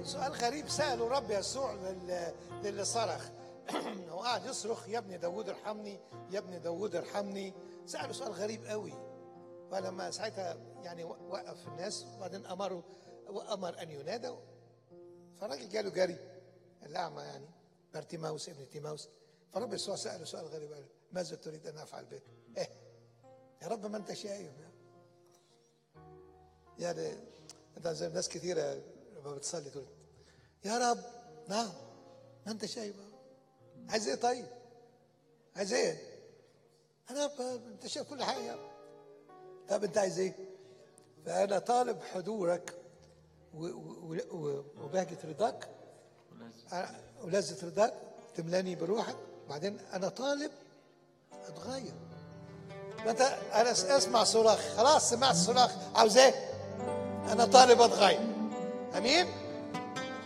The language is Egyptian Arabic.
سؤال غريب سأله رب يسوع لل- للي صرخ هو قاعد يصرخ يا ابني داوود ارحمني يا ابني داوود ارحمني سأله سؤال غريب قوي ولما ساعتها يعني وقف الناس وبعدين أمره وأمر أن ينادى فالراجل جاله جري الأعمى يعني بارتيماوس ابن تيماوس فرب يسوع سأله سؤال غريب قال له، ماذا تريد أن أفعل بك؟ إيه يا رب ما أنت شايف يعني أنت زي ناس كثيرة لما بتصلي تقول يا رب نعم ما أنت شايف عايز إيه طيب؟ عايز إيه؟ أنا ب- أنت شايف كل حاجة يا رب. طب أنت عايز إيه؟ فأنا طالب حضورك و- و- و- وبهجة رضاك أنا- ولذة رضاك تملاني بروحك بعدين انا طالب اتغير ما انت انا س- اسمع صراخ خلاص سمعت صراخ عاوز ايه انا طالب اتغير امين